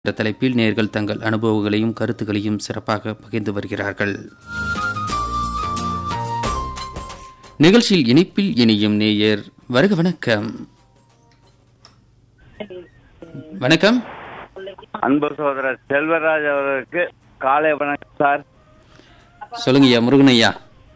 என்ற தலைப்பில் நேர்கள் தங்கள் அனுபவங்களையும் கருத்துக்களையும் சிறப்பாக பகிர்ந்து வருகிறார்கள் நிகழ்ச்சியில் இனிப்பில் இனியும் நேயர் வருக வணக்கம் வணக்கம் அன்பு சகோதரர் செல்வராஜ் அவர்களுக்கு காலை வணக்கம் சார் சொல்லுங்கய்யா முருகனையா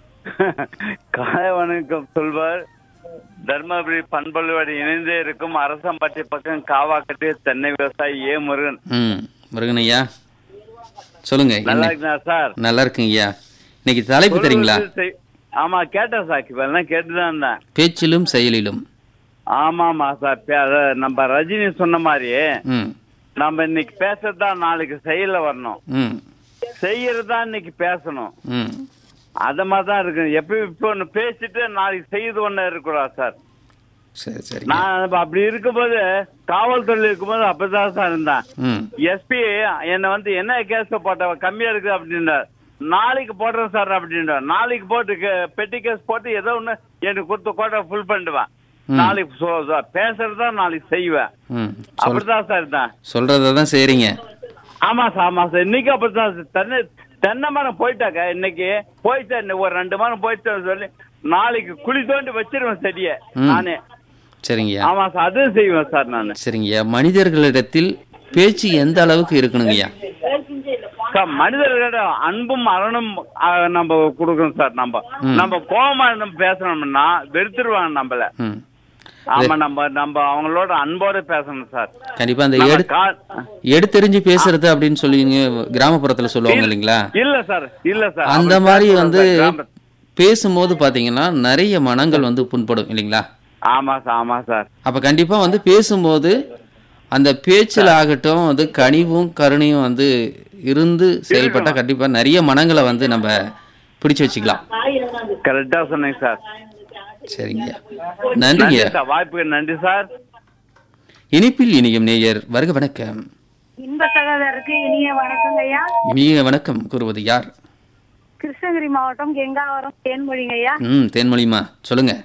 காலை வணக்கம் சொல்வார் தர்மபுரி பண்பொழியோடு இணைந்தே இருக்கும் அரசம்பட்டி பக்கம் காவாக்கட்டு தென்னை விவசாயி ஏ முருகன் ம் முருகனையா சொல்லுங்க நல்லா என்ன இருக்குதா சார் நல்லா இருக்குங்கய்யா இன்னைக்கு தலைப்பு தெரியுங்களா சொல்வது செய்- ஆமா கேட்டேன் சார் இப்பெல்லாம் கேட்டுதான் இருந்தேன் பேச்சிலும் செயலிலும் ஆமாமா சார் பே- அத நம்ம ரஜினி சொன்ன மாதிரி ம் நம்ம இன்னைக்கு பேசுறதுதான் நாளைக்கு செயல வரணும் ம் செய்யறது தான் இன்னைக்கு பேசணும் ம் அத மாதிரி தான் இருக்கு எப்ப இப்போ ஒண்ணு பேசிட்டு நாளைக்கு செய்யுது ஒண்ணு இருக்கக்கூடாது சார் சரி சரி நான் இப்ப அப்படி இருக்கும்போது காவல்துறையில் இருக்கும்போது அப்படிதான் சார் இருந்தேன் ம் எஸ்பி என்னை வந்து என்ன கேஸ் போட்ட கம்மியா இருக்கு அப்படின்றார் நாளைக்கு போடுறேன் சார் அப்படின்றார் நாளைக்கு போட்டு கே- பெட்டி கேஸ் போட்டு ஏதோ ஒண்ணு எனக்கு கொடுத்த கோட்டை ஃபுல் பண்ணிடுவேன் ம். நாளைக்கு சொ- சொ- பேசுறதுதான் நாளைக்கு செய்வேன் ம் சொல் அப்படிதான் சார் இருந்தேன் சொல்றதை தான் செய்றீங்க ஆமா சார் ஆமா சார் இன்னைக்கு அப்படிதான் சார் தென்னை தென்னை மரம் போயிட்டாக்க இன்னைக்கு போயிட்டேன் இன்னைக்கு ஒரு ரெண்டு மரம் போயிட்டேன்னு சொல்லி நாளைக்கு குழி தோண்டி வச்சிருவேன் செடியை ம். நானே சரிங்கய்யா ஆமா சார் அதுவும் செய்வேன் சார் நான் சரிங்கய்யா மனிதர்களிடத்தில் பேச்சு எந்த அளவுக்கு இருக்கணுங்கய்யா சார் மனிதர்களிடம் அன்பும் அறனும் ஆ, நம்ம கொடுக்கணும் சார் நம்ம ம். நம்ம கோபமா நம்ம பேசணும்னா வெறுத்துருவாங்க நம்மள ம் ஆமா நம்ம நம்ம அவங்களோட அன்போட பேசணும் சார் கண்டிப்பா அந்த நம்ம எடு கா- எடுத்தெறிஞ்சு பேசுறது அப்படின்னு சொல்லி கிராமப்புறத்துல சொல்லுவாங்க இல்லைங்களா இல்ல சார் இல்ல சார் அந்த அப்படி மாதிரி பேசக்கூடாது வந்து சார். கிராம- பேசும்போது பாத்தீங்கன்னா நிறைய மனங்கள் வந்து புண்படும் இல்லைங்களா ஆமா சார் ஆமா சார் அப்ப கண்டிப்பா வந்து பேசும்போது அந்த பேச்சில் ஆகட்டும் வந்து கனிவும் கருணையும் வந்து இருந்து செயல்பட்டா கண்டிப்பா நிறைய மனங்களை வந்து நம்ம பிடிச்சு வச்சுக்கலாம் கரெக்டா சொன்னீங்க சார் சரிங்க நன்றி நன்றிங்க சார் வாய்ப்புக்கு நன்றி சார் இனிப்பில் இனியும் நேயர் வருக வணக்கம் இன்ப சகோதரருக்கு இனிய வணக்கங்க ஐயா இனிய வணக்கம் கூறுவது யார் கிருஷ்ணகிரி மாவட்டம் கெங்காவரம் தேன்மொழிங்க ஐயா ம் தேன்மொழிமா சொல்லுங்க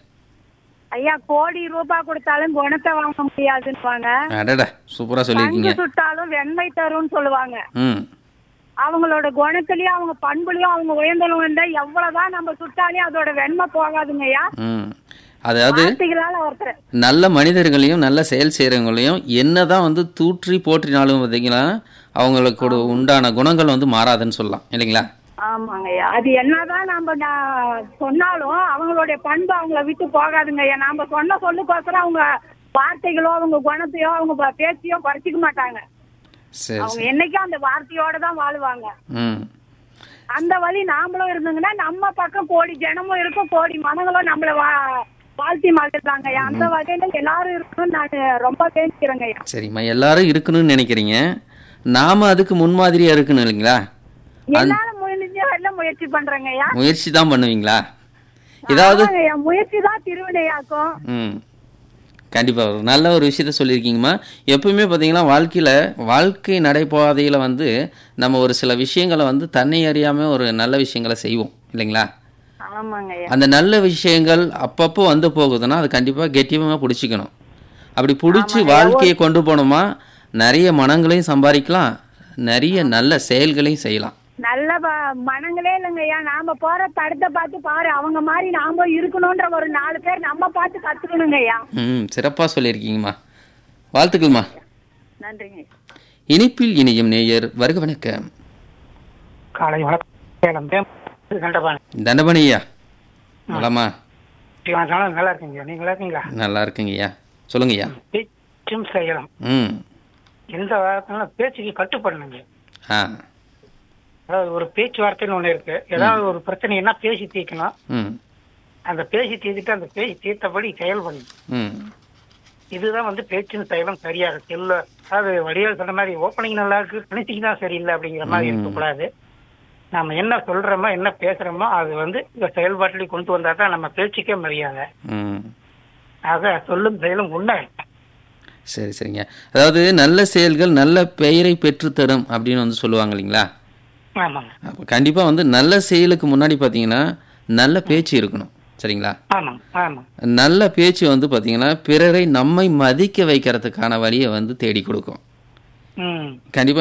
ஐயா கோடி ரூபாய் கொடுத்தாலும் குணத்தை வாங்க முடியாதுன்னுவாங்க அடடா சூப்பரா பங்கு சொல்லியிருக்கீங்க சுட்டாலும் வெண்மை தரும்னு சொல்லுவாங்க ம் அவங்களோட குணத்திலயும் அவங்க பண்புலயும் அவங்க உயர்ந்தவங்க வந்தா எவ்வளவுதான் நம்ம சுட்டாலும் அதோட வெண்மை போகாதுங்க ஐயா ம் அதாவது வார்த்தைகளால ஒருத்தர் நல்ல மனிதர்களையும் நல்ல செயல் செய்கிறவங்களையும் என்னதான் வந்து தூற்றி போற்றினாலும் பார்த்தீங்கன்னா அவங்களுக்கு ஒரு உண்டான குணங்கள் வந்து மாறாதுன்னு சொல்லலாம் இல்லைங்களா ஆமாங்க ஐயா அது என்னதான் நம்ம நா- சொன்னாலும் அவங்களுடைய பண்பு அவங்கள விட்டு போகாதுங்க ஐயா நாம சொன்ன சொல்லுக்கோசரம் அவங்க வார்த்தைகளோ அவங்க குணத்தையோ அவங்க ப- பேச்சையோ குறைச்சிக்க மாட்டாங்க சரி அவங்க சரி என்னைக்கும் அந்த வார்த்தையோட தான் வாழுவாங்க ம் அந்த வழி நாமளும் இருந்தோங்கன்னா நம்ம பக்கம் கோடி ஜனமும் இருக்கும் கோடி மனங்களும் நம்மள வா வாழ்த்தி மகிழ்ந்தாங்க அந்த வகையில எல்லாரும் இருக்கணும்னு நான் ரொம்ப வேண்டிக்கிறேங்க ஐயா சரிம்மா எல்லாரும் இருக்கணும்னு நினைக்கிறீங்க நாம அதுக்கு முன்மாதிரியா இருக்கணும் இல்லைங்களா எல்லாரும் முடிஞ்ச வரல முயற்சி பண்றேங்க ஐயா முயற்சி தான் பண்ணுவீங்களா ஏதாவது ஆமாங்க ஐயா, முயற்சி தான் திருவினையாக்கும் ம் கண்டிப்பாக ஒரு நல்ல ஒரு விஷயத்த சொல்லியிருக்கீங்கம்மா எப்பவுமே பார்த்தீங்கன்னா வாழ்க்கையில் வாழ்க்கை நடைபாதையில் வந்து நம்ம ஒரு சில விஷயங்களை வந்து தன்னை அறியாமல் ஒரு நல்ல விஷயங்களை செய்வோம் இல்லைங்களா ஆமாங்க ஐயா அந்த நல்ல விஷயங்கள் அப்பப்போ வந்து போகுதுன்னா அது கண்டிப்பாக கெட்டியமாக பிடிச்சிக்கணும் அப்படி பிடிச்சி வாழ்க்கையை கொண்டு போனோமா நிறைய மனங்களையும் சம்பாதிக்கலாம் நிறைய நல்ல செயல்களையும் செய்யலாம் நல்ல ப- மனங்களே இல்லைங்க ஐயா நாம போற தடத்தை பார்த்து பாரு அவங்க மாதிரி நாம இருக்கணும்ன்ற ஒரு நாலு பேர் நம்ம பார்த்து கத்துக்கணுங்க ஐயா ம் சிறப்பாக சொல்லியிருக்கீங்கம்மா வாழ்த்துக்கள்மா நன்றிங்க ஐயா. இனிப்பில் இனியும் நேயர் வருக வணக்கம் காலை வணக்கம் சேலம் தேம் கண்டபாணி தண்டபணியா நலமா வணக்கம் நல்லா இருக்கீங்க நீங்க நல்லா இருக்கீங்களா நல்லா இருக்குங்கய்யா சொல்லுங்கய்யா பேச்சும் செய்யலாம் ம் எந்த வார்த்தையும் பேச்சுக்கு கட்டுப்படணுங்க ஆ அதாவது ஒரு பேச்சுவார்த்தைன்னு ஒண்ணு இருக்கு ஏதாவது ஒரு பிரச்சனைன்னா பேசி தீர்க்கணும் ம் அந்த பேசி தீர்த்துட்டு அந்த பேசி தீர்த்தபடி செயல்படணும் ம் இதுதான் வந்து பேச்சும் செயலும் சரியா இருக்கு இல்ல அதாவது வடிவேல் சொன்ன மாதிரி ஓப்பனிங் நல்லா இருக்கு பினிஷிங் தான் சரியில்லை அப்படிங்கிற மாதிரி ம். இருக்கக்கூடாது நாம என்ன சொல்றோமோ என்ன பேசுறோமோ அது வந்து இந்த செயல்பாட்டிலே கொண்டு வந்தா தான் நம்ம பேச்சுக்கே மரியாதை ம் ஆக சொல்லும் செயலும் உண்மை சரி சரிங்க அதாவது நல்ல செயல்கள் நல்ல பெயரை பெற்றுத்தரும் அப்படின்னு வந்து சொல்லுவாங்க இல்லைங்களா ஆமாங்க அப்போ கண்டிப்பாக வந்து நல்ல செயலுக்கு முன்னாடி பார்த்தீங்கன்னா நல்ல பேச்சு இருக்கணும் சரிங்களா ஆமாங்க ஆமாங்க நல்ல பேச்சு வந்து பார்த்தீங்கன்னா பிறரை நம்மை மதிக்க வைக்கிறதுக்கான வழியை வந்து தேடி கொடுக்கும் ம் கண்டிப்பா